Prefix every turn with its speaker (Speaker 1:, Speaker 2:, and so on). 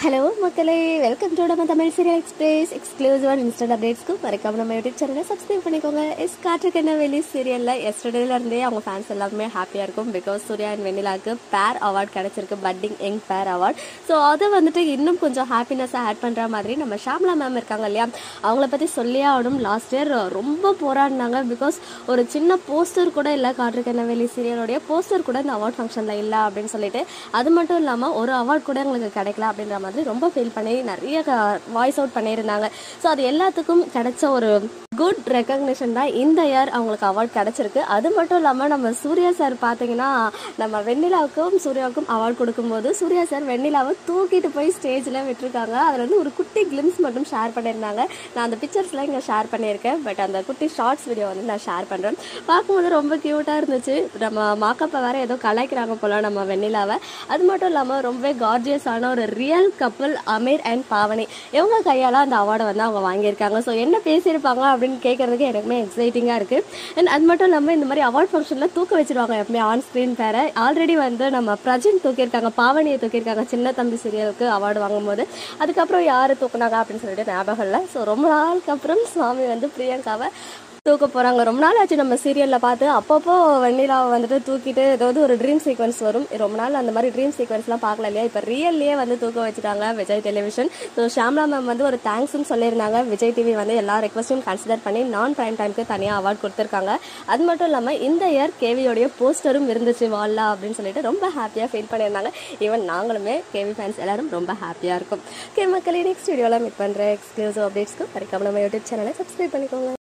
Speaker 1: hello மக்களே welcome to நம்ம Tamil serial express exclusive and instant அப்டேட்ஸ்க்கு மறக்காம நம்ம யூடியூப் சேனலை சப்ஸ்கிரைப் பண்ணிக்கோங்க எஸ் காற்றுக்கண்ண வெளி சீரியலில் எஸ்டர்டேல இருந்தே அவங்க ஃபேன்ஸ் எல்லாருமே ஹாப்பியாக இருக்கும் because Surya and வெண்ணிலாக்கு pair award கிடைச்சிருக்கு budding young pair award so அதை வந்துட்டு இன்னும் கொஞ்சம் ஹாப்பினஸாக ஆட் பண்ணுற மாதிரி நம்ம ஷாம்லா மேம் இருக்காங்க இல்லையா அவங்கள பற்றி சொல்லியே ஆகணும் லாஸ்ட் இயர் ரொம்ப போராடினாங்க பிகாஸ் ஒரு சின்ன போஸ்டர் கூட இல்லை காற்றுக்கண்ண வெளி சீரியலுடைய போஸ்டர் கூட இந்த அவார்ட் ஃபங்க்ஷனில் இல்லை அப்படின்னு சொல்லிட்டு அது மட்டும் இல்லாமல் ஒரு அவார்ட் கூட எங்களுக்கு கிடைக்கல அப்படின்ற மாதிரி ரொம்ப ஃபீல் பண்ணி நிறைய வாய்ஸ் அவுட் பண்ணியிருந்தாங்க ஸோ அது எல்லாத்துக்கும் கிடைச்ச ஒரு குட் ரெக்கக்னிஷன் தான் இந்த இயர் அவங்களுக்கு அவார்ட் கிடைச்சிருக்கு அது மட்டும் இல்லாமல் நம்ம சூர்யா சார் பார்த்தீங்கன்னா நம்ம வெண்ணிலாவுக்கும் சூர்யாவுக்கும் அவார்ட் கொடுக்கும்போது சூர்யா சார் வெண்ணிலாவை தூக்கிட்டு போய் ஸ்டேஜில் விட்டுருக்காங்க அதில் வந்து ஒரு குட்டி கிளிம்ஸ் மட்டும் ஷேர் பண்ணியிருந்தாங்க நான் அந்த பிக்சர்ஸ்லாம் இங்கே ஷேர் பண்ணியிருக்கேன் பட் அந்த குட்டி ஷார்ட்ஸ் வீடியோ வந்து நான் ஷேர் பண்ணுறேன் பார்க்கும்போது ரொம்ப க்யூட்டாக இருந்துச்சு நம்ம மாக்கப்பை வேற ஏதோ கலாய்க்கிறாங்க போல நம்ம வெண்ணிலாவை அது மட்டும் இல்லாமல் ரொம்பவே கார்ஜியஸான ஒரு ரியல் கப்பல் அமீர் அண்ட் பாவனி இவங்க கையால் அந்த அவார்டை வந்து அவங்க வாங்கியிருக்காங்க ஸோ என்ன பேசியிருப்பாங்க அப்படின்னு கேட்கறதுக்கு எனக்குமே எக்ஸைட்டிங்காக இருக்குது அண்ட் அது மட்டும் இல்லாமல் இந்த மாதிரி அவார்ட் ஃபங்க்ஷனில் தூக்க வச்சிருவாங்க எப்பவுமே ஆன் ஸ்க்ரீன் பேரை ஆல்ரெடி வந்து நம்ம பிரஜன் தூக்கியிருக்காங்க பாவனியை தூக்கியிருக்காங்க சின்ன தம்பி சீரியலுக்கு அவார்டு வாங்கும்போது அதுக்கப்புறம் யார் தூக்குனாங்க அப்படின்னு சொல்லிட்டு ஞாபகம் இல்லை ஸோ ரொம்ப நாளுக்கு அப்புறம் சுவாமி வந்து பிரியங்காவை தூக்க போகிறாங்க ரொம்ப நாள் ஆச்சு நம்ம சீரியலில் பார்த்து அப்பப்போ வெண்ணிலாவை வந்துட்டு தூக்கிட்டு ஏதாவது ஒரு ட்ரீம் சீக்வன்ஸ் வரும் ரொம்ப நாள் அந்த மாதிரி ட்ரீம் சீக்வன்ஸ்லாம் பார்க்கல இல்லையா இப்போ ரியல்லையே வந்து தூக்க வச்சுட்டாங்க Vijay television so Shamla ma'am வந்து ஒரு தேங்க்ஸ்னு சொல்லியிருந்தாங்க விஜய் டிவி வந்து எல்லா ரெக்வஸ்ட்டும் கன்சிடர் பண்ணி நான் ப்ரைம் டைமுக்கு தனியாக அவார்ட் கொடுத்துருக்காங்க அது மட்டும் இல்லாமல் இந்த இயர் கேவியோடைய போஸ்டரும் இருந்துச்சு வால்லா அப்படின்னு சொல்லிட்டு ரொம்ப ஹாப்பியாக ஃபீல் பண்ணியிருந்தாங்க ஈவன் நாங்களுமே கேவி ஃபேன்ஸ் எல்லாரும் ரொம்ப ஹாப்பியாக இருக்கும் கே மக்களே நெக்ஸ்ட் வீடியோவில் மீட் பண்ணுற எக்ஸ்க்ளூசிவ் அப்டேட்ஸ்க்கு மறக்காம நம்ம யூடியூப் சேனலை சப்ஸ்கிரைப் பண்ணிக்கோங்க